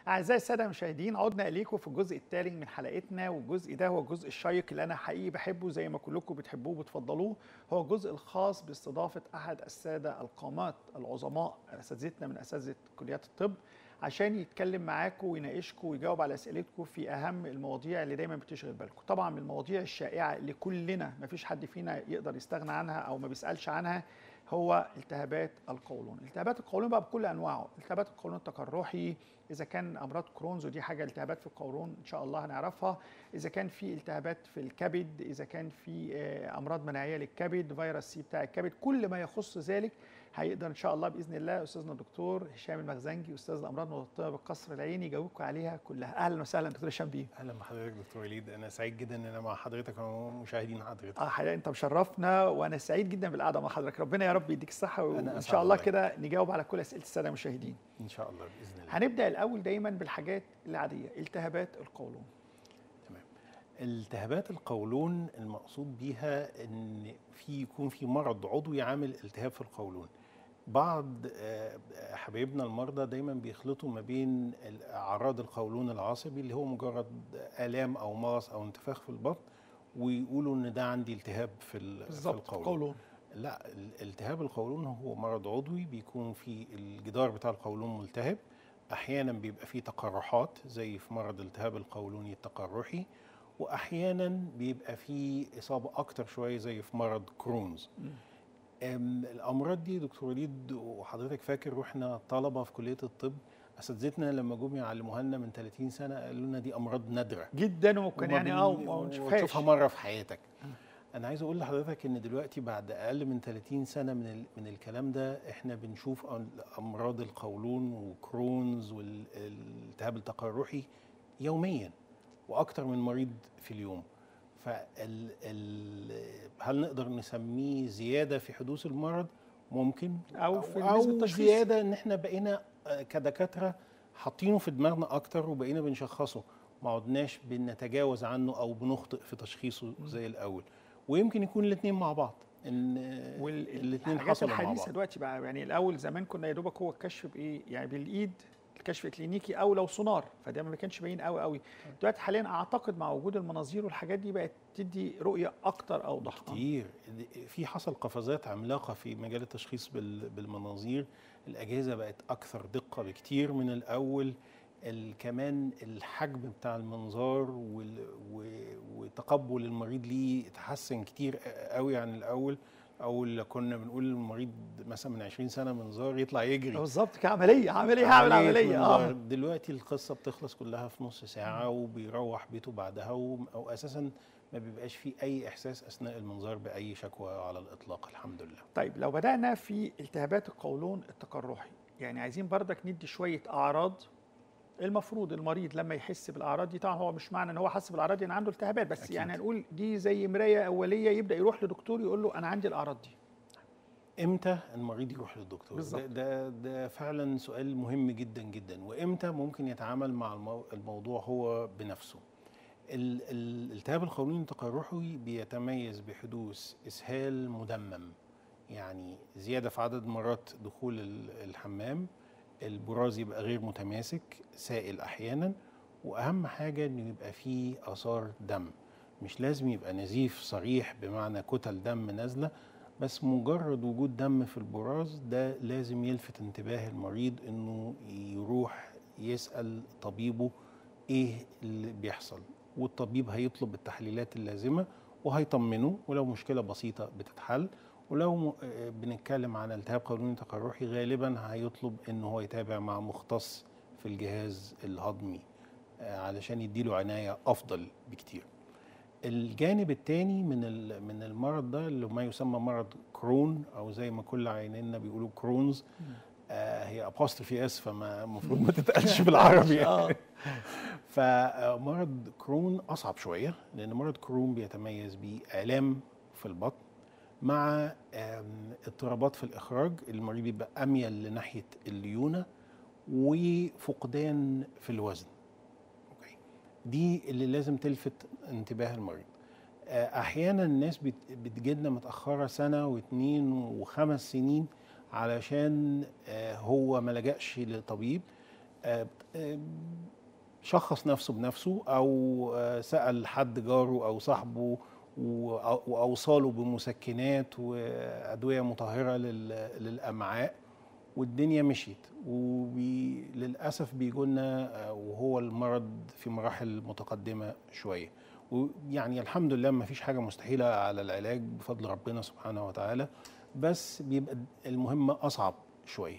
أعزائي السادة المشاهدين عدنا إليكم في الجزء الثالث من حلقتنا والجزء ده هو الجزء الشيق اللي أنا حقيقي بحبه زي ما كلكم بتحبوه وبتفضلوه هو الجزء الخاص باستضافة أحد السادة القامات العظماء أساتذتنا من أساتذة كليات الطب عشان يتكلم معاكم ويناقشكم ويجاوب على أسئلتكم في أهم المواضيع اللي دايما بتشغل بالكم طبعا من المواضيع الشائعة اللي كلنا مفيش حد فينا يقدر يستغنى عنها أو ما بيسألش عنها هو التهابات القولون التهابات القولون بقى بكل انواعه التهابات القولون التقرحي اذا كان امراض كرونز ودي حاجه التهابات في القولون ان شاء الله هنعرفها اذا كان في التهابات في الكبد اذا كان في امراض مناعيه للكبد فيروس سي بتاع الكبد كل ما يخص ذلك هيقدر ان شاء الله باذن الله استاذنا الدكتور هشام المخزنجي استاذ الامراض المتطبه بالقصر العيني يجاوبكم عليها كلها اهلا وسهلا دكتور هشام بيه اهلا بحضرتك دكتور وليد انا سعيد جدا ان انا مع حضرتك ومشاهدين حضرتك اه حقيقة انت مشرفنا وانا سعيد جدا بالقعده مع حضرتك ربنا يا رب يديك الصحه وان شاء الله كده نجاوب على كل اسئله الساده المشاهدين ان شاء الله باذن الله هنبدا الاول دايما بالحاجات العاديه التهابات القولون تمام التهابات القولون المقصود بيها ان في يكون في مرض عضوي عامل التهاب في القولون بعض حبايبنا المرضى دايما بيخلطوا ما بين اعراض القولون العصبي اللي هو مجرد الام او مغص او انتفاخ في البطن ويقولوا ان ده عندي التهاب في, في القولون القولون لا التهاب القولون هو مرض عضوي بيكون في الجدار بتاع القولون ملتهب احيانا بيبقى فيه تقرحات زي في مرض التهاب القولوني التقرحي واحيانا بيبقى فيه اصابه اكتر شويه زي في مرض كرونز م. الامراض دي دكتور وليد وحضرتك فاكر واحنا طلبه في كليه الطب اساتذتنا لما جم يعلموها لنا من 30 سنه قالوا لنا دي امراض نادره جدا وممكن يعني اه ما تشوفها مره في حياتك انا عايز اقول لحضرتك ان دلوقتي بعد اقل من 30 سنه من من الكلام ده احنا بنشوف امراض القولون وكرونز والالتهاب التقرحي يوميا واكتر من مريض في اليوم فال ال هل نقدر نسميه زياده في حدوث المرض ممكن او في او زياده ان احنا بقينا كدكاتره حاطينه في دماغنا اكتر وبقينا بنشخصه ما عدناش بنتجاوز عنه او بنخطئ في تشخيصه زي الاول ويمكن يكون الاثنين مع بعض ان الاثنين حصلوا مع بعض الحديثه دلوقتي بقى يعني الاول زمان كنا يا دوبك هو الكشف بايه يعني بالايد الكشف الكلينيكي او لو سونار فده ما كانش باين قوي قوي دلوقتي حاليا اعتقد مع وجود المناظير والحاجات دي بقت تدي رؤيه اكتر اوضح كتير في حصل قفزات عملاقه في مجال التشخيص بالمناظير الاجهزه بقت اكثر دقه بكتير من الاول كمان الحجم بتاع المنظار وتقبل المريض ليه اتحسن كتير قوي عن الاول اول كنا بنقول للمريض مثلا من 20 سنه منظار يطلع يجري بالظبط كعمليه عمليه هعمل عمليه اه دلوقتي القصه بتخلص كلها في نص ساعه وبيروح بيته بعدها او اساسا ما بيبقاش فيه اي احساس اثناء المنظار باي شكوى على الاطلاق الحمد لله طيب لو بدانا في التهابات القولون التقرحي يعني عايزين بردك ندي شويه اعراض المفروض المريض لما يحس بالاعراض دي طبعا هو مش معنى ان هو حس بالاعراض دي ان عنده التهابات بس أكيد. يعني هنقول دي زي مرايه اوليه يبدا يروح لدكتور يقول له انا عندي الاعراض دي امتى المريض يروح للدكتور بالزبط. ده, ده ده فعلا سؤال مهم جدا جدا وامتى ممكن يتعامل مع المو... الموضوع هو بنفسه الالتهاب القولوني التقرحي بيتميز بحدوث اسهال مدمم يعني زياده في عدد مرات دخول الحمام البراز يبقى غير متماسك سائل احيانا واهم حاجه انه يبقى فيه اثار دم مش لازم يبقى نزيف صريح بمعنى كتل دم نازله بس مجرد وجود دم في البراز ده لازم يلفت انتباه المريض انه يروح يسال طبيبه ايه اللي بيحصل والطبيب هيطلب التحليلات اللازمه وهيطمنه ولو مشكله بسيطه بتتحل ولو بنتكلم عن التهاب قولوني تقرحي غالبا هيطلب ان هو يتابع مع مختص في الجهاز الهضمي علشان يديله عنايه افضل بكتير. الجانب الثاني من من المرض ده اللي ما يسمى مرض كرون او زي ما كل عينينا بيقولوا كرونز آه هي ابوستروفي اس فما المفروض ما تتقالش بالعربي يعني. فمرض كرون اصعب شويه لان مرض كرون بيتميز بالام في البطن مع اضطرابات في الاخراج المريض بيبقى اميل لناحيه الليونه وفقدان في الوزن أوكي. دي اللي لازم تلفت انتباه المريض احيانا الناس بتجيلنا متاخره سنه واثنين وخمس سنين علشان هو ما لجاش لطبيب آه، آه، شخص نفسه بنفسه او آه، سال حد جاره او صاحبه و- واوصاله بمسكنات وادويه مطهره لل- للامعاء والدنيا مشيت وللاسف بيجولنا آه، وهو المرض في مراحل متقدمه شويه ويعني الحمد لله ما فيش حاجه مستحيله على العلاج بفضل ربنا سبحانه وتعالى بس بيبقى المهمه اصعب شويه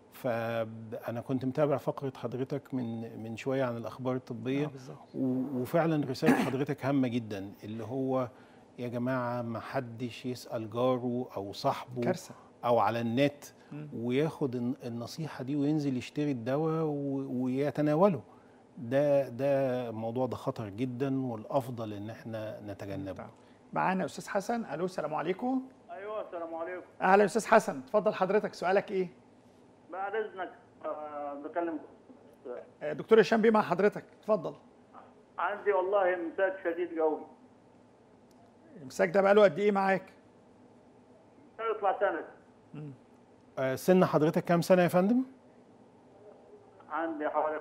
فانا كنت متابع فقره حضرتك من من شويه عن الاخبار الطبيه آه، بالظبط. و- وفعلا رساله حضرتك هامه جدا اللي هو يا جماعه ما حدش يسال جاره او صاحبه كارثه او على النت مم. وياخد الن- النصيحه دي وينزل يشتري الدواء و- ويتناوله ده ده الموضوع ده خطر جدا والافضل ان احنا نتجنبه معانا استاذ حسن الو السلام عليكم ايوه السلام عليكم اهلا يا استاذ حسن اتفضل حضرتك سؤالك ايه بعد اذنك آه، بكلم آه، دكتور هشام بيه مع حضرتك اتفضل عندي والله امساك شديد قوي المساك ده بقاله قد ايه معاك يطلع سنه آه، سن حضرتك كام سنه يا فندم عندي حوالي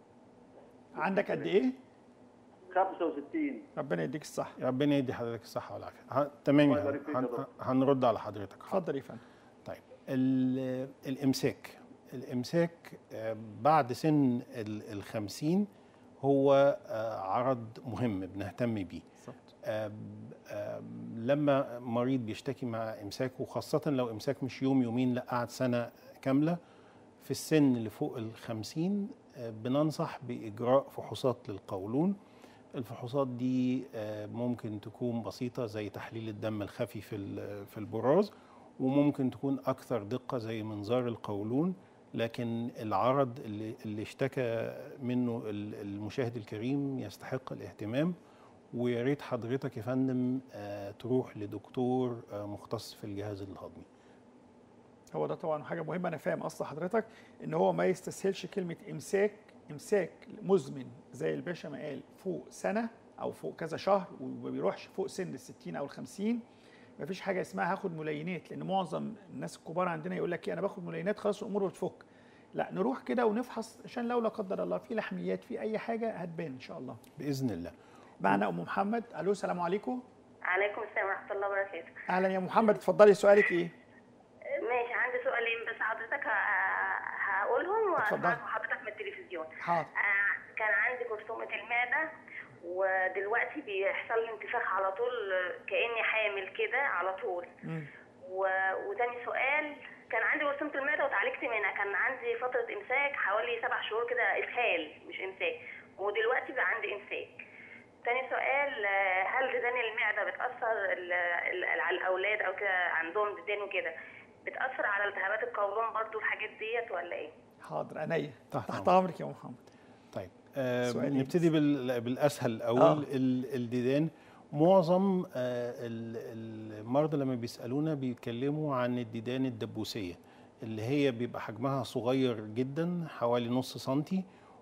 عندك قد ايه 65 ربنا يديك الصحه ربنا يدي حضرتك الصحه والعافيه ه- تمام الله يا يبارك فندم. فيك يا هن- دكتور. هنرد على حضرتك حاضر. اتفضل يا فندم طيب ال- الامساك الامساك آه، بعد سن ال- الخمسين هو آه، عرض مهم بنهتم بيه بالظبط آم، آم، لما مريض بيشتكي مع امساك وخاصه لو امساك مش يوم يومين لا قعد سنه كامله في السن اللي فوق الخمسين آه، بننصح باجراء فحوصات للقولون الفحوصات دي آه، ممكن تكون بسيطه زي تحليل الدم الخفي في ال- في البراز وممكن تكون اكثر دقه زي منظار القولون لكن العرض اللي, اللي اشتكى منه ال- المشاهد الكريم يستحق الاهتمام ويا ريت حضرتك يا فندم آه، تروح لدكتور آه، مختص في الجهاز الهضمي هو ده طبعا حاجه مهمه انا فاهم اصل حضرتك ان هو ما يستسهلش كلمه امساك امساك مزمن زي الباشا ما قال فوق سنه او فوق كذا شهر وما بيروحش فوق سن ال 60 او ال 50 ما فيش حاجه اسمها هاخد ملينات لان معظم الناس الكبار عندنا يقول لك ايه انا باخد ملينات خلاص الامور بتفك لا نروح كده ونفحص عشان لو لا قدر الله في لحميات في اي حاجه هتبان ان شاء الله باذن الله معنا ام محمد الو السلام عليكم عليكم السلام ورحمة الله وبركاته. اهلا يا محمد اتفضلي سؤالك ايه ماشي عندي سؤالين بس حضرتك ه- هقولهم اتفضل. واسمعكم حضرتك من التلفزيون. حاضر آه، كان عندي جرثومة المعدة ودلوقتي بيحصل لي انتفاخ على طول آه، كأني حامل كده على طول. مم. و... وتاني سؤال كان عندي جرثومة المعدة وتعالجت منها كان عندي فترة إمساك حوالي سبع شهور كده إسهال مش إمساك ودلوقتي بقى عندي إمساك. تاني سؤال آه، هل ديدان المعدة بتأثر ال- ال- على الأولاد أو كده عندهم ديدان وكده بتأثر على التهابات القولون برضو الحاجات ديت ولا إيه؟ حاضر عينيا تحت تحت أمرك. امرك يا محمد طيب آه سؤالين نبتدي بال- بالاسهل الاول آه. آه. الديدان معظم آه ال- المرضى لما بيسالونا بيتكلموا عن الديدان الدبوسيه اللي هي بيبقى حجمها صغير جدا حوالي نص سنتي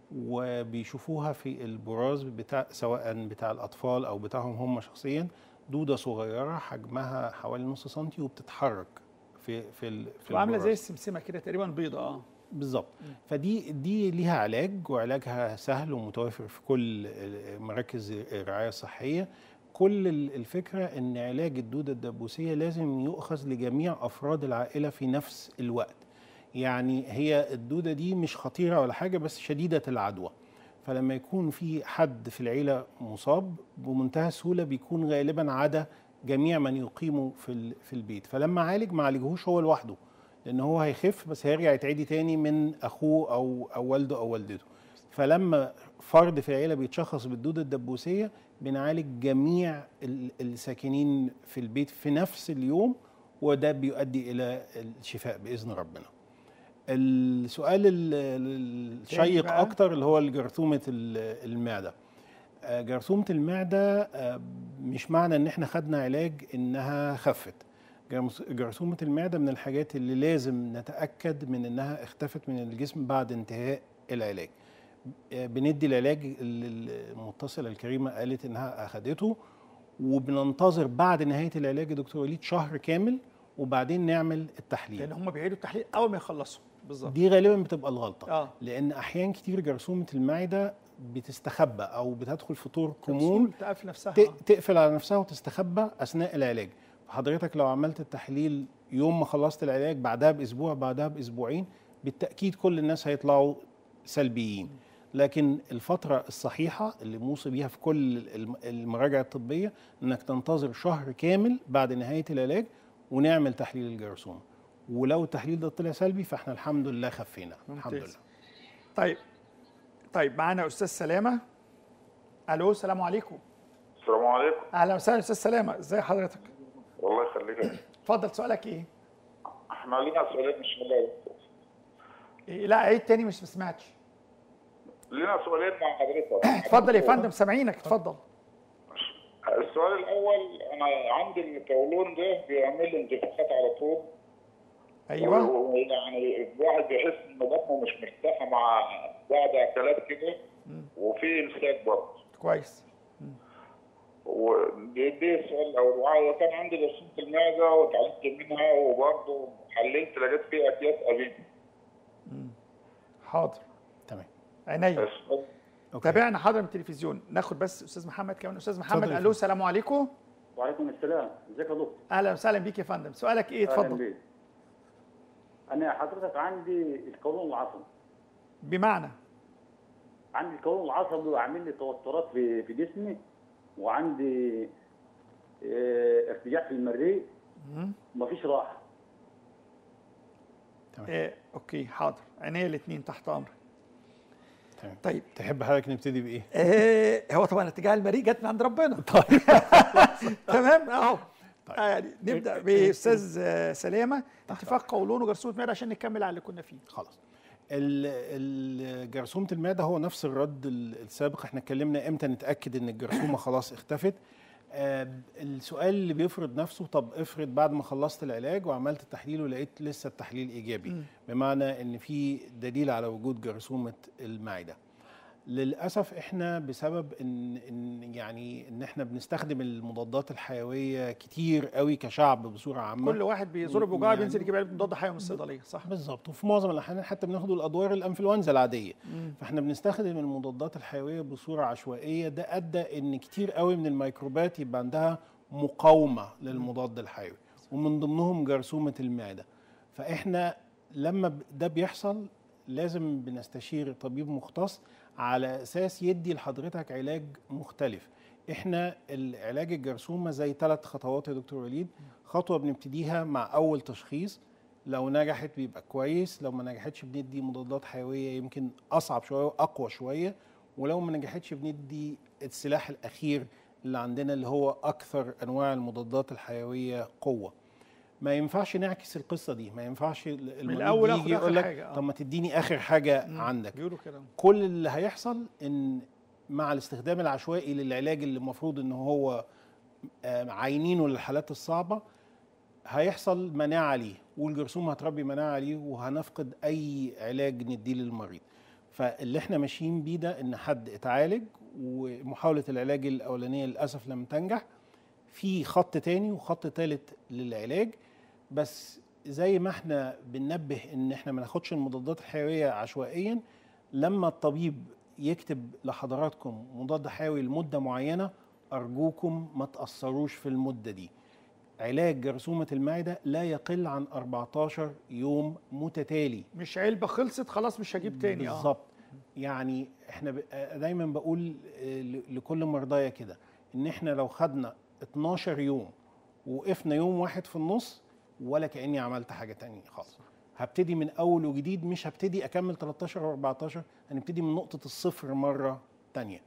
وبيشوفوها في البراز بتاع سواء بتاع الاطفال او بتاعهم هم شخصيا دوده صغيره حجمها حوالي نص سنتي وبتتحرك في في ال- في بتبقى عامله زي البراز. السمسمه كده تقريبا بيضه اه بالظبط فدي دي ليها علاج وعلاجها سهل ومتوفر في كل مراكز الرعايه الصحيه كل ال- الفكره ان علاج الدوده الدبوسيه لازم يؤخذ لجميع افراد العائله في نفس الوقت يعني هي الدوده دي مش خطيره ولا حاجه بس شديده العدوى فلما يكون في حد في العيله مصاب بمنتهى السهوله بيكون غالبا عدا جميع من يقيموا في ال- في البيت فلما عالج ما عالجهوش هو لوحده لان هو هيخف بس هيرجع يتعدي تاني من اخوه او او والده او والدته فلما فرد في العيله بيتشخص بالدوده الدبوسيه بنعالج جميع ال- الساكنين في البيت في نفس اليوم وده بيؤدي الى الشفاء باذن ربنا السؤال ال- ال- الشيق بقى؟ اكتر اللي هو جرثومه ال- المعده آه، جرثومه المعده آه، مش معنى ان احنا خدنا علاج انها خفت جرمس- جرثومه المعده من الحاجات اللي لازم نتاكد من انها اختفت من الجسم بعد انتهاء العلاج آه، بندي العلاج اللي المتصله الكريمه قالت انها اخدته وبننتظر بعد نهايه العلاج يا دكتور وليد شهر كامل وبعدين نعمل التحليل لان هم بيعيدوا التحليل اول ما يخلصوا بالظبط دي غالبا بتبقى الغلطه اه لان احيان كتير جرثومه المعده بتستخبى او بتدخل في طور كمون كمون تقفل نفسها ت- تقفل على نفسها وتستخبى اثناء العلاج فحضرتك لو عملت التحليل يوم ما خلصت العلاج بعدها باسبوع بعدها باسبوعين بالتاكيد كل الناس هيطلعوا سلبيين لكن الفترة الصحيحة اللي موصي بيها في كل الم- المراجع الطبية انك تنتظر شهر كامل بعد نهاية العلاج ونعمل تحليل الجرثومة ولو التحليل ده طلع سلبي فاحنا الحمد لله خفينا الحمد ممتاز. لله طيب طيب معانا استاذ سلامه الو السلام عليكم السلام عليكم اهلا وسهلا استاذ سلامه ازي حضرتك والله يخليك اتفضل سؤالك ايه احنا لينا سؤالين ان شاء الله إيه، لا عيد تاني مش ما سمعتش لينا سؤالين مع حضرتك اتفضل يا فندم سامعينك اتفضل السؤال الاول انا عندي القولون ده بيعمل لي انتفاخات على طول ايوه ويعني الواحد بيحس ان بطنه مش مرتاحه مع بعض اكلات كده وفي امساك برضه كويس ودي دي السؤال الاول وكان عندي جرثومه المعده وتعالجت منها وبرضه حللت لقيت فيه اكياس قديمه حاضر تمام عينيا السؤال- أوكي. تابعنا حاضر من التلفزيون ناخد بس استاذ محمد كمان استاذ محمد اتفضل يا الو السلام عليكم وعليكم السلام ازيك يا دكتور اهلا وسهلا بيك يا فندم سؤالك ايه أهلاً اتفضل بيك. انا حضرتك عندي القولون العصبي بمعنى عندي القولون العصبي وعامل لي توترات في في جسمي وعندي اه، ارتجاع في المريء ومفيش راحه إيه اوكي حاضر عينيا الاثنين تحت امرك تمام طيب تحب حضرتك نبتدي بايه؟ إيه هو طبعا اتجاه المريء جت من عند ربنا طيب تمام اهو طيب. آه يعني نبدا باستاذ آه، سلامه انتفاخ قولون وجرثومه معده عشان نكمل على اللي كنا فيه خلاص ال- ال- جرثومه المعده هو نفس الرد ال- السابق احنا اتكلمنا امتى نتاكد ان الجرثومه خلاص اختفت آه، السؤال اللي بيفرض نفسه طب افرض بعد ما خلصت العلاج وعملت التحليل ولقيت لسه التحليل ايجابي بمعنى ان في دليل على وجود جرثومه المعده للاسف احنا بسبب ان ان يعني ان احنا بنستخدم المضادات الحيويه كتير قوي كشعب بصوره عامه كل واحد بيزور بوجعه يعني- بينزل يجيب علبه مضاد حيوي من الصيدليه صح بالظبط وفي معظم الاحيان حتى بناخد الادوار الانفلونزا العاديه فاحنا بنستخدم المضادات الحيويه بصوره عشوائيه ده ادى ان كتير قوي من الميكروبات يبقى عندها مقاومه للمضاد الحيوي ومن ضمنهم جرثومه المعده فاحنا لما ب- ده بيحصل لازم بنستشير طبيب مختص على اساس يدي لحضرتك علاج مختلف احنا العلاج الجرثومه زي ثلاث خطوات يا دكتور وليد خطوه بنبتديها مع اول تشخيص لو نجحت بيبقى كويس لو ما نجحتش بندي مضادات حيويه يمكن اصعب شويه واقوى شويه ولو ما نجحتش بندي السلاح الاخير اللي عندنا اللي هو اكثر انواع المضادات الحيويه قوه ما ينفعش نعكس القصه دي ما ينفعش المريض الأول آخد يجي آخر يقول لك حاجة، آه. طب ما تديني اخر حاجه عندك بيقولوا كده كل اللي هيحصل ان مع الاستخدام العشوائي للعلاج اللي المفروض ان هو آه، عاينينه للحالات الصعبه هيحصل مناعه عليه والجرثومه هتربي مناعه عليه وهنفقد اي علاج نديه للمريض فاللي احنا ماشيين بيه ده ان حد اتعالج ومحاوله العلاج الاولانيه للاسف لم تنجح في خط تاني وخط تالت للعلاج بس زي ما احنا بننبه ان احنا ما ناخدش المضادات الحيويه عشوائيا لما الطبيب يكتب لحضراتكم مضاد حيوي لمده معينه ارجوكم ما تاثروش في المده دي علاج جرثومه المعده لا يقل عن 14 يوم متتالي مش علبه خلصت خلاص مش هجيب تاني اه بالظبط يعني احنا ب- آه، دايما بقول آه، ل- لكل مرضايا كده ان احنا لو خدنا 12 يوم وقفنا يوم واحد في النص ولا كاني عملت حاجه تانية خالص هبتدي من اول وجديد مش هبتدي اكمل 13 و14 هنبتدي من نقطه الصفر مره تانية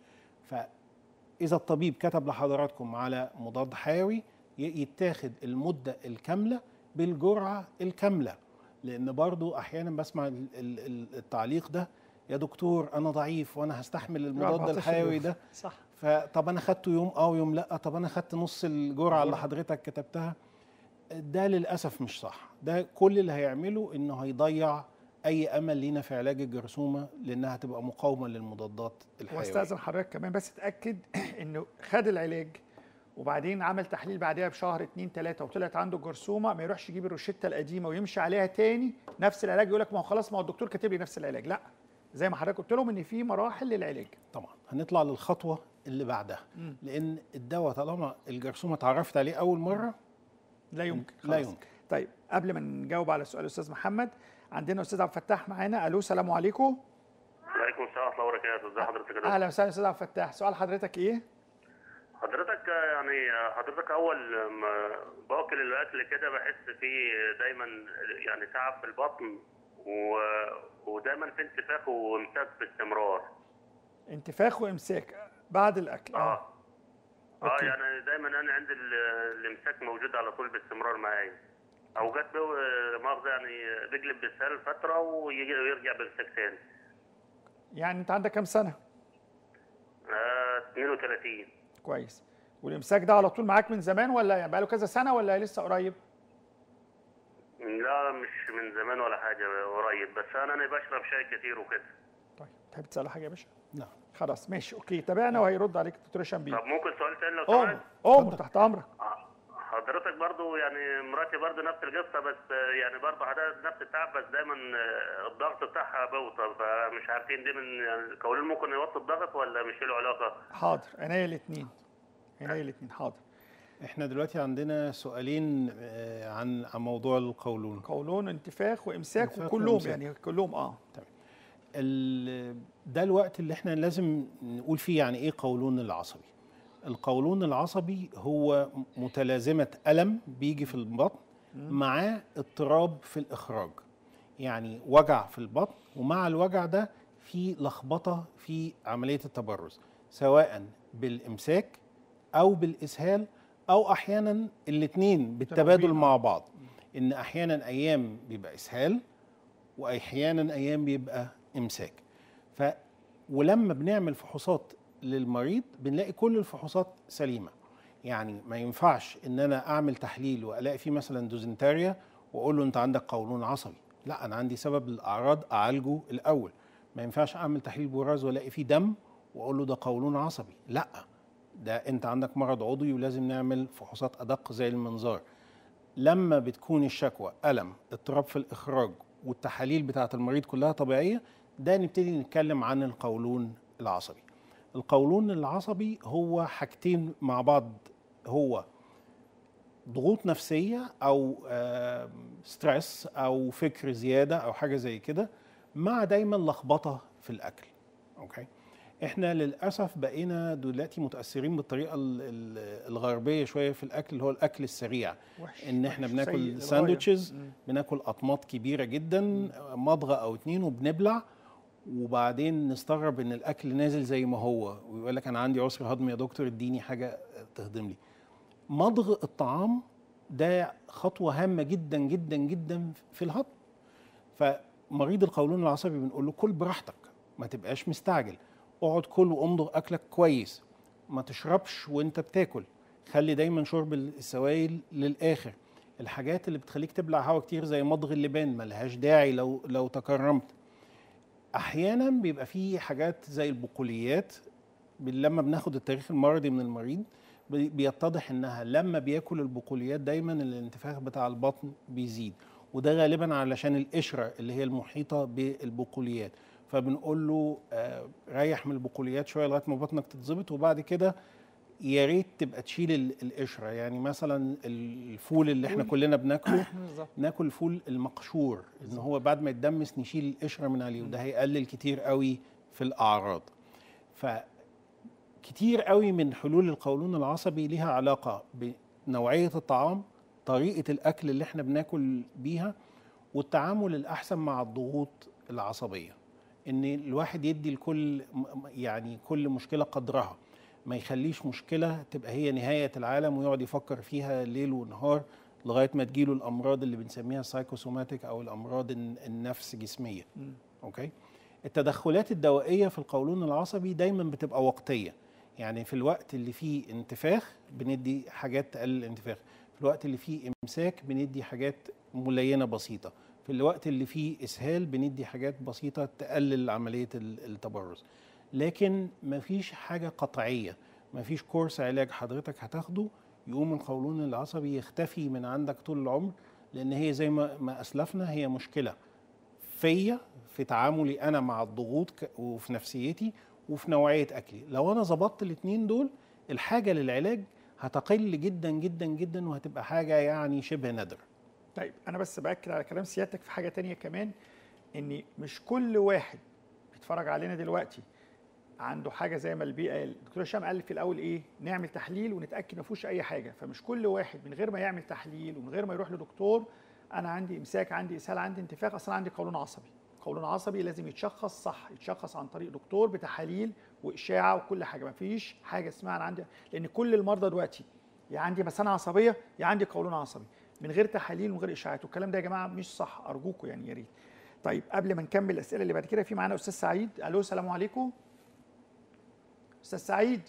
فاذا الطبيب كتب لحضراتكم على مضاد حيوي ي- يتاخد المده الكامله بالجرعه الكامله لان برضو احيانا بسمع ال- ال- ال- التعليق ده يا دكتور انا ضعيف وانا هستحمل المضاد 14 الحيوي يوم. ده صح فطب انا خدته يوم اه ويوم لا طب انا خدت نص الجرعه اللي حضرتك كتبتها ده للاسف مش صح ده كل اللي هيعمله انه هيضيع اي امل لينا في علاج الجرثومه لانها هتبقى مقاومه للمضادات الحيويه واستاذن حضرتك كمان بس اتاكد انه خد العلاج وبعدين عمل تحليل بعدها بشهر اتنين تلاته وطلعت عنده جرثومه ما يروحش يجيب الروشته القديمه ويمشي عليها تاني نفس العلاج يقول لك ما هو خلاص ما هو الدكتور كاتب لي نفس العلاج لا زي ما حضرتك قلت لهم ان في مراحل للعلاج طبعا هنطلع للخطوه اللي بعدها لان الدواء طالما الجرثومه اتعرفت عليه اول مره لا يمكن لا خلاص. يمكن. طيب قبل ما نجاوب على سؤال الاستاذ محمد عندنا استاذ عبد الفتاح معانا الو السلام عليكم وعليكم السلام ورحمه الله وبركاته ازي حضرتك يا دكتور اهلا وسهلا استاذ عبد الفتاح سؤال حضرتك ايه حضرتك آه، يعني آه، حضرتك اول ما باكل الاكل كده بحس فيه دايما يعني تعب في البطن و... ودايما في انتفاخ وامساك باستمرار انتفاخ وامساك بعد الاكل اه اه أوكي. يعني دايما انا عندي ال- الامساك موجود على طول باستمرار معايا اوقات بو- مؤاخذه يعني بيقلب بسهل فتره ويجي ويرجع بامساك تاني يعني انت عندك كام سنه آه 32 كويس والامساك ده على طول معاك من زمان ولا يعني بقاله كذا سنه ولا لسه قريب لا مش من زمان ولا حاجه قريب بس انا انا بشرب شاي كتير وكده طيب تحب تسال حاجه يا باشا نعم خلاص ماشي اوكي تابعنا وهيرد عليك الدكتور هشام بيه طب ممكن سؤال تاني لو امر سمحت امر تحت امرك حضرتك برضو يعني مراتي برضو نفس القصه بس يعني برضو حضرتك نفس التعب بس دايما الضغط بتاعها بوطى فمش عارفين دي من يعني القولون ممكن يوطي الضغط ولا مش له علاقه؟ حاضر عينيا الاثنين عينيا الاثنين حاضر احنا دلوقتي عندنا سؤالين آه، عن عن موضوع القولون قولون انتفاخ وامساك انتفاخ وكلهم وإمساك. يعني كلهم اه ال- ده الوقت اللي احنا لازم نقول فيه يعني ايه قولون العصبي القولون العصبي هو متلازمة ألم بيجي في البطن مع اضطراب في الإخراج يعني وجع في البطن ومع الوجع ده في لخبطة في عملية التبرز سواء بالإمساك أو بالإسهال أو أحيانا الاتنين بالتبادل تنويع. مع بعض إن أحيانا أيام بيبقى إسهال واحيانا ايام بيبقى امساك ف ولما بنعمل فحوصات للمريض بنلاقي كل الفحوصات سليمه يعني ما ينفعش ان انا اعمل تحليل والاقي فيه مثلا دوزنتاريا واقول له انت عندك قولون عصبي لا انا عندي سبب الاعراض اعالجه الاول ما ينفعش اعمل تحليل براز والاقي فيه دم واقول له ده قولون عصبي لا ده انت عندك مرض عضوي ولازم نعمل فحوصات ادق زي المنظار لما بتكون الشكوى ألم اضطراب في الإخراج والتحاليل بتاعة المريض كلها طبيعية ده نبتدي نتكلم عن القولون العصبي القولون العصبي هو حاجتين مع بعض هو ضغوط نفسية أو آه، ستريس أو فكر زيادة أو حاجة زي كده مع دايما لخبطة في الأكل أوكي احنا للاسف بقينا دلوقتي متاثرين بالطريقه ال- ال- الغربيه شويه في الاكل اللي هو الاكل السريع وحش ان احنا وحش، سيء بناكل للغاية. ساندوتشز مم. بناكل اطماط كبيره جدا مضغه او اتنين وبنبلع وبعدين نستغرب ان الاكل نازل زي ما هو ويقول لك انا عندي عسر هضم يا دكتور اديني حاجه تهضم لي مضغ الطعام ده خطوه هامه جدا جدا جدا في الهضم فمريض القولون العصبي بنقول له كل براحتك ما تبقاش مستعجل اقعد كل وامضغ اكلك كويس ما تشربش وانت بتاكل خلي دايما شرب السوائل للاخر الحاجات اللي بتخليك تبلع هواء كتير زي مضغ اللبان ملهاش داعي لو لو تكرمت احيانا بيبقى في حاجات زي البقوليات لما بناخد التاريخ المرضي من المريض بي- بيتضح انها لما بياكل البقوليات دايما الانتفاخ بتاع البطن بيزيد وده غالبا علشان القشره اللي هي المحيطه بالبقوليات فبنقول له آه، ريح من البقوليات شويه لغايه ما بطنك تتظبط وبعد كده يا ريت تبقى تشيل ال- القشره يعني مثلا الفول اللي احنا كلنا بناكله بالظبط ناكل الفول المقشور ان هو بعد ما يتدمس نشيل القشره من عليه وده هيقلل كتير قوي في الاعراض ف كتير قوي من حلول القولون العصبي ليها علاقه بنوعيه الطعام طريقه الاكل اللي احنا بناكل بيها والتعامل الاحسن مع الضغوط العصبيه ان الواحد يدي لكل م- يعني كل مشكله قدرها ما يخليش مشكله تبقى هي نهايه العالم ويقعد يفكر فيها ليل ونهار لغايه ما تجيله الامراض اللي بنسميها سايكوسوماتيك او الامراض الن- النفس جسميه اوكي التدخلات الدوائيه في القولون العصبي دايما بتبقى وقتيه يعني في الوقت اللي فيه انتفاخ بندي حاجات تقلل الانتفاخ في الوقت اللي فيه امساك بندي حاجات ملينه بسيطه في الوقت اللي فيه اسهال بندي حاجات بسيطه تقلل عمليه ال- التبرز لكن مفيش حاجه قطعيه مفيش كورس علاج حضرتك هتاخده يقوم القولون العصبي يختفي من عندك طول العمر لان هي زي ما ما اسلفنا هي مشكله فيا في تعاملي انا مع الضغوط ك- وفي نفسيتي وفي نوعيه اكلي لو انا ظبطت الاثنين دول الحاجه للعلاج هتقل جدا جدا جدا وهتبقى حاجه يعني شبه نادره طيب انا بس باكد على كلام سيادتك في حاجه تانية كمان ان مش كل واحد بيتفرج علينا دلوقتي عنده حاجه زي ما البي قال الدكتور هشام قال في الاول ايه نعمل تحليل ونتاكد ما فيهوش اي حاجه فمش كل واحد من غير ما يعمل تحليل ومن غير ما يروح لدكتور انا عندي امساك عندي اسهال عندي انتفاخ اصلا عندي قولون عصبي قولون عصبي لازم يتشخص صح يتشخص عن طريق دكتور بتحاليل واشاعه وكل حاجه ما فيش حاجه اسمها انا عندي لان كل المرضى دلوقتي يا عندي مثانه عصبيه يا عندي قولون عصبي من غير تحاليل ومن غير اشاعات والكلام ده يا جماعه مش صح ارجوكم يعني يا ريت طيب قبل ما نكمل الاسئله اللي بعد كده في معانا استاذ سعيد الو السلام عليكم استاذ سعيد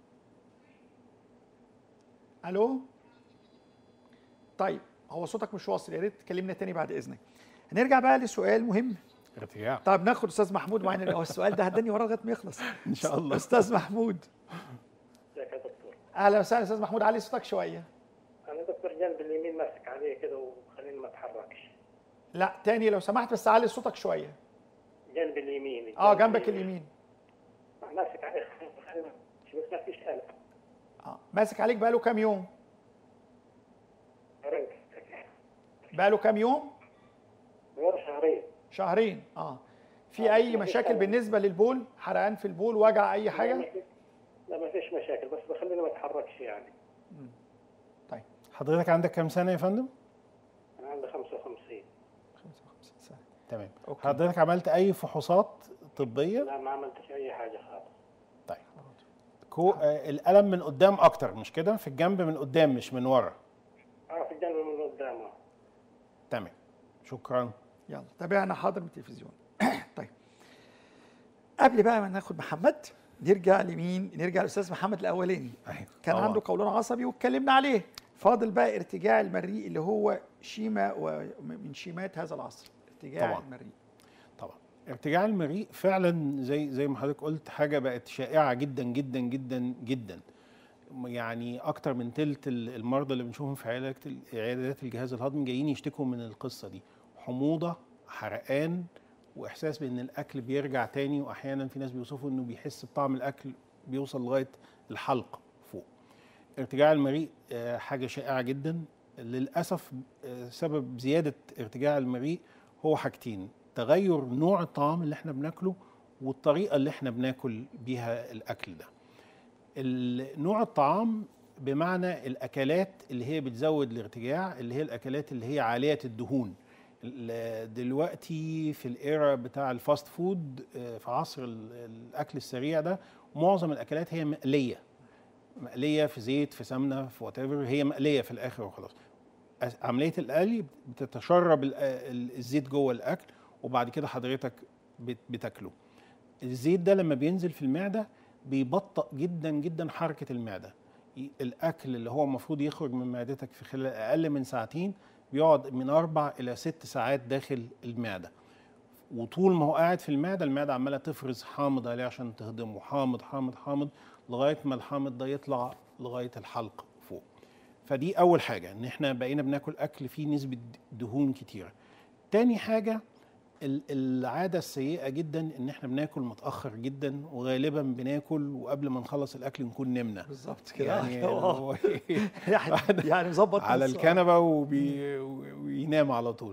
الو طيب هو صوتك مش واصل يا ريت تكلمنا تاني بعد اذنك هنرجع بقى لسؤال مهم ارتجاع طيب ناخد استاذ محمود معانا هو السؤال ده هداني وراه لغايه ما يخلص ان شاء الله استاذ محمود ازيك يا دكتور اهلا وسهلا استاذ محمود علي صوتك شويه انا دكتور جنب اليمين ماسك عليه كده وخليني ما اتحركش لا تاني لو سمحت بس علي صوتك شويه جنب اليمين اه الجنب جنبك اليمين ماسك عليه خليني بس ما فيش قلق اه ماسك عليك بقاله كام يوم بقاله كام يوم غير شهرين شهرين اه في اي مشاكل بالنسبه للبول حرقان في البول وجع اي لا حاجه ما في- لا ما فيش مشاكل بس بخليني ما اتحركش يعني طيب حضرتك عندك كام سنه يا فندم انا عندي 55 55 سنه تمام أوكي. حضرتك عملت اي فحوصات طبيه لا ما عملتش اي حاجه خالص طيب كو آه الالم من قدام اكتر مش كده في الجنب من قدام مش من ورا اعرف الجنب من قدامه تمام شكرا يلا تابعنا حاضر من التلفزيون طيب قبل بقى ما ناخد محمد نرجع لمين نرجع للاستاذ محمد الاولاني أيوة. كان طبعاً. عنده قولون عصبي واتكلمنا عليه فاضل بقى ارتجاع المريء اللي هو شيمه ومن شيمات هذا العصر ارتجاع طبعاً. المريء طبعا ارتجاع المريء فعلا زي زي ما حضرتك قلت حاجه بقت شائعه جدا جدا جدا جدا يعني اكتر من تلت ال- المرضى اللي بنشوفهم في عيادات ال- عيادات الجهاز الهضمي جايين يشتكوا من القصه دي حموضه حرقان واحساس بان الاكل بيرجع تاني واحيانا في ناس بيوصفوا انه بيحس بطعم الاكل بيوصل لغايه الحلق فوق ارتجاع المريء آه، حاجه شائعه جدا للاسف آه، سبب زياده ارتجاع المريء هو حاجتين تغير نوع الطعام اللي احنا بناكله والطريقه اللي احنا بناكل بيها الاكل ده ال- نوع الطعام بمعنى الاكلات اللي هي بتزود الارتجاع اللي هي الاكلات اللي هي عاليه الدهون ال- دلوقتي في الايرا بتاع الفاست فود آه، في عصر ال- الاكل السريع ده معظم الاكلات هي مقليه مقليه في زيت في سمنه في وات هي مقليه في الاخر وخلاص أس- عمليه القلي بتتشرب ال- ال- الزيت جوه الاكل وبعد كده حضرتك بت- بتاكله الزيت ده لما بينزل في المعده بيبطئ جدا جدا حركه المعده ي- الاكل اللي هو المفروض يخرج من معدتك في خلال اقل من ساعتين بيقعد من اربع الى ست ساعات داخل المعده وطول ما هو قاعد في المعده المعده عماله تفرز حامض عليه عشان تهضمه حامض حامض حامض لغايه ما الحامض ده يطلع لغايه الحلق فوق فدي اول حاجه ان احنا بقينا بناكل اكل فيه نسبه دهون كتيره تاني حاجه ال- العاده السيئه جدا ان احنا بناكل متاخر جدا وغالبا بناكل وقبل ما نخلص الاكل نكون نمنا بالظبط كده يعني آه. هو يعني يعني مظبط على نفسه. الكنبه وبي وينام على طول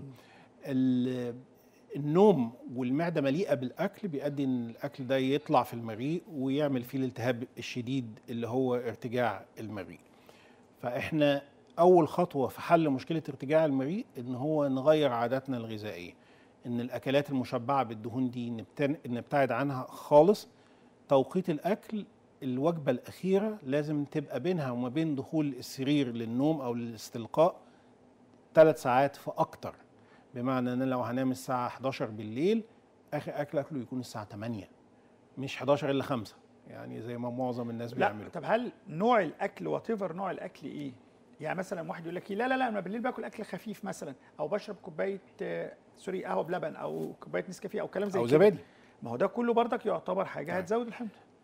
ال- النوم والمعده مليئه بالاكل بيؤدي ان الاكل ده يطلع في المريء ويعمل فيه الالتهاب الشديد اللي هو ارتجاع المريء فاحنا اول خطوه في حل مشكله ارتجاع المريء ان هو نغير عاداتنا الغذائيه ان الاكلات المشبعه بالدهون دي نبتن- نبتعد عنها خالص توقيت الاكل الوجبه الاخيره لازم تبقى بينها وما بين دخول السرير للنوم او للاستلقاء ثلاث ساعات فاكتر بمعنى ان لو هنام الساعه 11 بالليل اخر اكل اكله يكون الساعه 8 مش 11 الا 5 يعني زي ما معظم الناس لا بيعملوا طب هل نوع الاكل وات نوع الاكل ايه؟ يعني مثلا واحد يقول لك إيه، لا لا لا انا بالليل باكل اكل خفيف مثلا او بشرب كوبايه آه، سوري قهوه بلبن او كوبايه نسكافيه او كلام زي او كده زبادي ما هو ده كله برضك يعتبر حاجه طيب. هتزود الحمض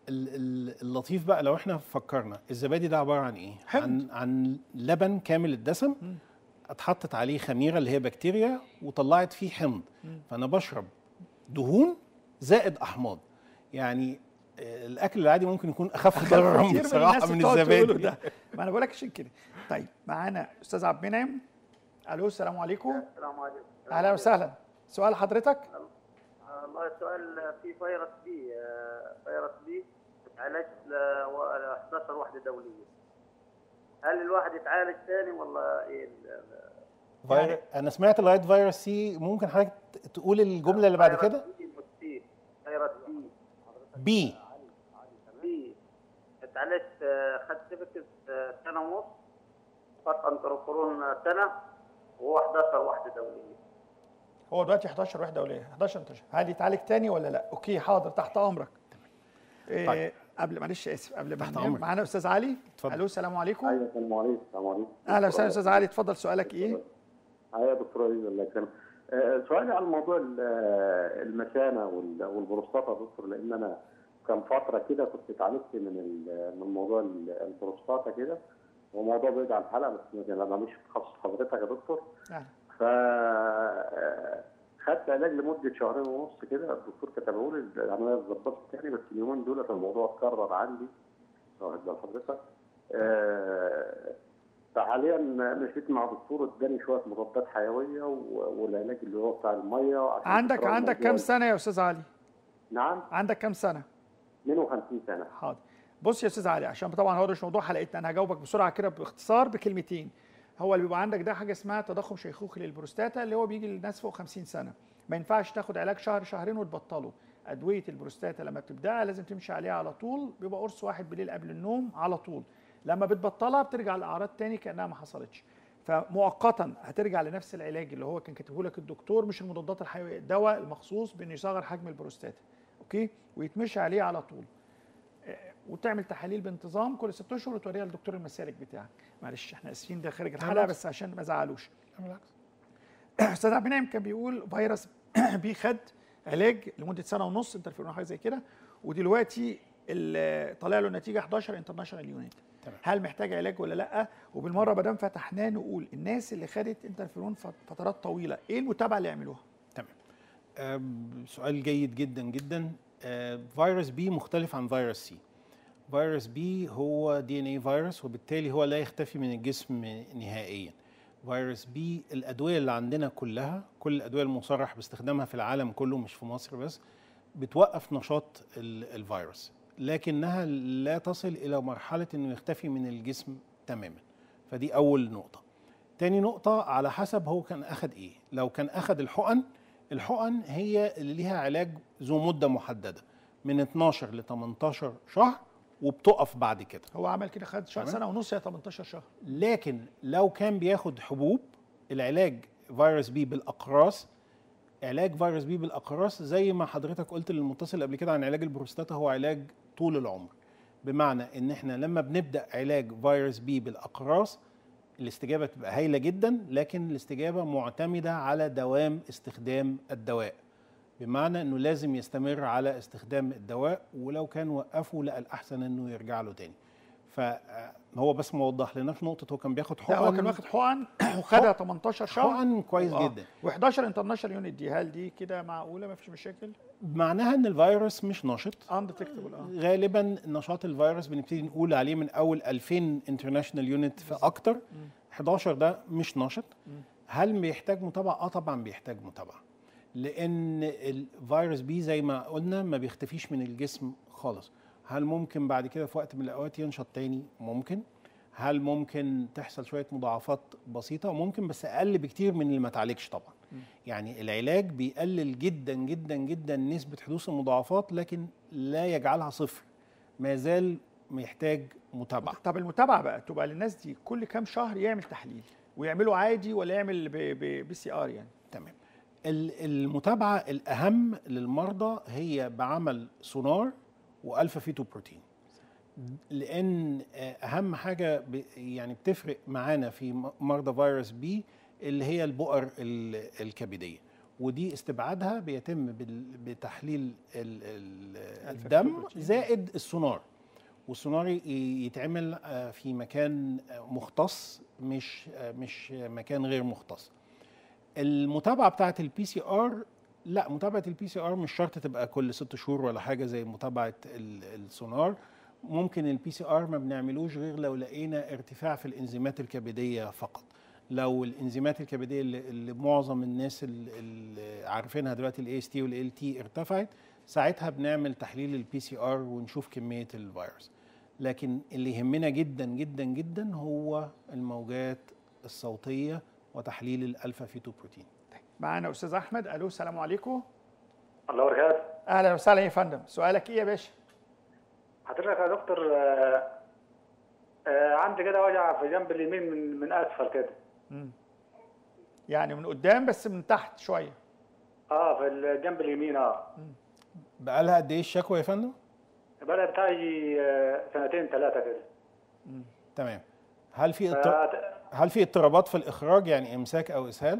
ال- ال- اللطيف بقى لو احنا فكرنا الزبادي ده عباره عن ايه؟ حمض. عن عن لبن كامل الدسم اتحطت عليه خميره اللي هي بكتيريا وطلعت فيه حمض فانا بشرب دهون زائد احماض يعني آه، الاكل العادي ممكن يكون اخف ضررا كتير من بصراحه الناس من بتقعد تقوله الزبادي ده ما انا بقول لك عشان كده طيب معانا استاذ عبد المنعم الو السلام عليكم السلام عليكم اهلا وسهلا سؤال حضرتك الله السؤال في فيروس بي آه، فيروس بي عالجت ل و- 11 وحده دوليه هل الواحد يتعالج ثاني ولا ايه ال- ال- فير... انا سمعت لغايه فيروس سي ممكن حضرتك تقول الجمله اللي بعد فيروس كده بي مستيل. فيروس بي بي بي اتعالجت آه، خدت سيفكس آه، سنه ونص خدت انتروفورون سنه و11 وحده دوليه هو دلوقتي 11 وحده دوليه 11 11 هل يتعالج تاني ولا لا اوكي حاضر تحت امرك إيه طيب. قبل معلش اسف قبل ما تحت ننام، أمرك. معانا استاذ علي اتفضل. الو السلام عليكم ايوه السلام عليكم السلام عليكم اهلا وسهلا استاذ علي اتفضل سؤالك ايه ايوه يا دكتور عزيز الله يكرمك آه، سؤالي على موضوع ال- آه، المثانه وال- والبروستاتا يا دكتور لان انا كان فتره كده كنت اتعالجت من ال- من موضوع ال- البروستاتا كده وموضوع بعيد عن الحلقه بس انا مش في تخصص حضرتك يا دكتور أهلا. ف آه، خدت علاج لمده شهرين ونص كده الدكتور كتبه لي العمليه اتظبطت تاني بس اليومين دول الموضوع اتكرر عندي واخد بال حضرتك آه، فحاليا مشيت مع دكتور اداني شويه مضادات حيويه و- والعلاج اللي هو بتاع الميه عشان عندك تكرار عندك الموضوع. كام سنه يا استاذ علي نعم عندك كام سنه 52 سنه حاضر بص يا استاذ علي عشان طبعا هو ده مش موضوع حلقتنا انا هجاوبك بسرعه كده باختصار بكلمتين هو اللي بيبقى عندك ده حاجه اسمها تضخم شيخوخي للبروستاتا اللي هو بيجي للناس فوق 50 سنه ما ينفعش تاخد علاج شهر شهرين وتبطله ادويه البروستاتا لما بتبداها لازم تمشي عليها على طول بيبقى قرص واحد بالليل قبل النوم على طول لما بتبطلها بترجع الاعراض تاني كانها ما حصلتش فمؤقتا هترجع لنفس العلاج اللي هو كان كاتبه لك الدكتور مش المضادات الحيويه الدواء المخصوص بانه يصغر حجم البروستاتا اوكي ويتمشي عليه على طول وتعمل تحاليل بانتظام كل ست اشهر وتوريها للدكتور المسالك بتاعك معلش احنا اسفين ده خارج الحلقه بالعكس. بس عشان ما زعلوش بالعكس استاذ عبد المنعم كان بيقول فيروس بي خد علاج لمده سنه ونص انترفيرون حاجه زي كده ودلوقتي ال- طالع له النتيجه 11 انترناشونال يونت تمام. هل محتاج علاج ولا لا وبالمره ما دام فتحناه نقول الناس اللي خدت انترفيرون فت- فترات طويله ايه المتابعه اللي يعملوها تمام آم، سؤال جيد جدا جدا آه، فيروس بي مختلف عن فيروس سي فيروس بي هو دي ان اي فيروس وبالتالي هو لا يختفي من الجسم نهائيا فيروس بي الادويه اللي عندنا كلها كل الادويه المصرح باستخدامها في العالم كله مش في مصر بس بتوقف نشاط ال- الفيروس لكنها لا تصل الى مرحله انه يختفي من الجسم تماما فدي اول نقطه تاني نقطة على حسب هو كان أخد إيه لو كان أخد الحقن الحقن هي اللي ليها علاج ذو مدة محددة من 12 ل 18 شهر وبتقف بعد كده هو عمل كده خد شهر تمام. سنه ونص يا 18 شهر لكن لو كان بياخد حبوب العلاج فيروس بي بالأقراص علاج فيروس بي بالأقراص زي ما حضرتك قلت للمتصل قبل كده عن علاج البروستاتا هو علاج طول العمر بمعنى ان احنا لما بنبدا علاج فيروس بي بالاقراص الاستجابه تبقى هايله جدا لكن الاستجابه معتمده على دوام استخدام الدواء بمعنى انه لازم يستمر على استخدام الدواء ولو كان وقفه لا الاحسن انه يرجع له تاني فهو بس ما وضح لناش نقطه هو كان بياخد حقن لا هو كان واخد حقن وخدها 18 شهر حقن كويس آه. جدا و11 انترناشونال يونت دي هل دي كده معقوله ما فيش مشاكل؟ معناها ان الفيروس مش نشط اندتكتبل اه غالبا نشاط الفيروس بنبتدي نقول عليه من اول 2000 انترناشونال يونت فاكتر 11 ده مش نشط هل بيحتاج متابعه اه طبعا بيحتاج متابعه لان الفيروس بي زي ما قلنا ما بيختفيش من الجسم خالص هل ممكن بعد كده في وقت من الاوقات ينشط تاني ممكن هل ممكن تحصل شويه مضاعفات بسيطه ممكن بس اقل بكتير من اللي ما تعالجش طبعا يعني العلاج بيقلل جدا جدا جدا نسبه حدوث المضاعفات لكن لا يجعلها صفر ما زال محتاج متابعه طب المتابعه بقى تبقى للناس دي كل كام شهر يعمل تحليل ويعمله عادي ولا يعمل بي سي ار يعني تمام ال- المتابعه الاهم للمرضى هي بعمل سونار والفا فيتو بروتين لان آه، اهم حاجه ب- يعني بتفرق معانا في م- مرضى فيروس بي اللي هي البؤر ال- الكبديه ودي استبعادها بيتم بال- بتحليل ال- ال- ألفا الدم فيتوبروتين. زائد السونار والسونار ي- يتعمل آه، في مكان آه، مختص مش آه، مش مكان غير مختص المتابعه بتاعه البي سي ار لا متابعه البي سي ار مش شرط تبقى كل ست شهور ولا حاجه زي متابعه ال- السونار ممكن البي سي ار ما بنعملوش غير لو لقينا ارتفاع في الانزيمات الكبديه فقط لو الانزيمات الكبديه اللي, اللي معظم الناس ال- اللي عارفينها دلوقتي الاي اس تي والال تي ارتفعت ساعتها بنعمل تحليل البي سي ار ونشوف كميه الفيروس لكن اللي يهمنا جدا جدا جدا هو الموجات الصوتيه وتحليل الالفا فيتو بروتين معانا استاذ احمد الو السلام عليكم الله وبركاته اهلا وسهلا يا فندم سؤالك ايه يا باشا حضرتك يا دكتور آه، آه، عندي كده وجع في جنب اليمين من من اسفل كده يعني من قدام بس من تحت شويه اه في الجنب اليمين اه بقالها قد ايه الشكوى يا فندم بقى بتاعي آه، سنتين ثلاثه كده تمام هل في اضطر... آه، هل في اضطرابات في الاخراج يعني امساك او اسهال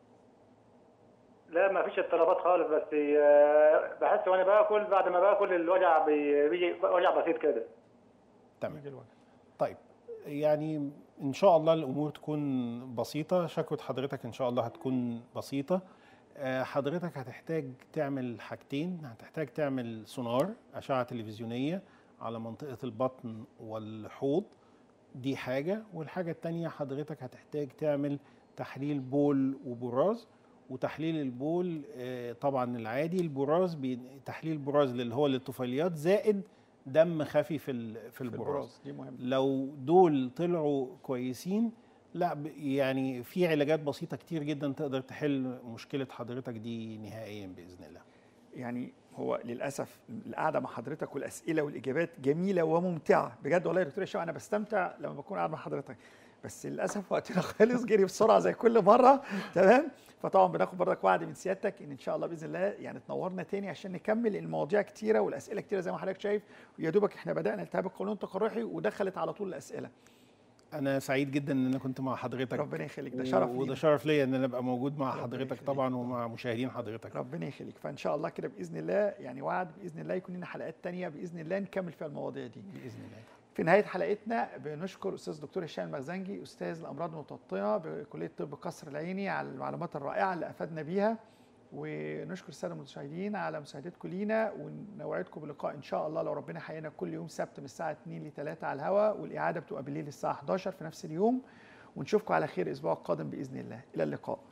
لا ما فيش اضطرابات خالص بس آه، بحس وانا باكل بعد ما باكل الوجع بي- بيجي وجع بسيط كده تمام يجي الوجه. طيب يعني ان شاء الله الامور تكون بسيطه شكوى حضرتك ان شاء الله هتكون بسيطه آه، حضرتك هتحتاج تعمل حاجتين هتحتاج تعمل سونار اشعه تلفزيونيه على منطقه البطن والحوض دي حاجه والحاجه التانية حضرتك هتحتاج تعمل تحليل بول وبراز وتحليل البول آه، طبعا العادي البراز بي- تحليل البراز اللي هو للطفيليات زائد دم خفي في ال- في في البراز البراز دي مهمه لو دول طلعوا كويسين لا ب- يعني في علاجات بسيطه كتير جدا تقدر تحل مشكله حضرتك دي نهائيا باذن الله يعني هو للاسف القعده مع حضرتك والاسئله والاجابات جميله وممتعه بجد والله يا دكتور هشام انا بستمتع لما بكون قاعد مع حضرتك بس للاسف وقتنا خلص جري بسرعه زي كل مره تمام فطبعا بناخد برضك وعد من سيادتك ان ان شاء الله باذن الله يعني تنورنا تاني عشان نكمل المواضيع كتيره والاسئله كتيره زي ما حضرتك شايف ويا دوبك احنا بدانا التهاب القولون التقرحي ودخلت على طول الاسئله انا سعيد جدا ان انا كنت مع حضرتك ربنا يخليك ده شرف وده لينا. شرف ليا ان انا ابقى موجود مع ربنا حضرتك يخليك. طبعا ومع مشاهدين حضرتك ربنا يخليك فان شاء الله كده باذن الله يعني وعد باذن الله يكون لنا حلقات تانية باذن الله نكمل فيها المواضيع دي باذن الله في نهايه حلقتنا بنشكر استاذ دكتور هشام المخزنجي استاذ الامراض المتوطنه بكليه طب قصر العيني على المعلومات الرائعه اللي افادنا بيها ونشكر الساده المشاهدين على مساعدتكم لينا ونوعدكم بلقاء ان شاء الله لو ربنا حيانا كل يوم سبت من الساعه 2 ل 3 على الهواء والاعاده بتبقى بالليل الساعه 11 في نفس اليوم ونشوفكم على خير الاسبوع القادم باذن الله الى اللقاء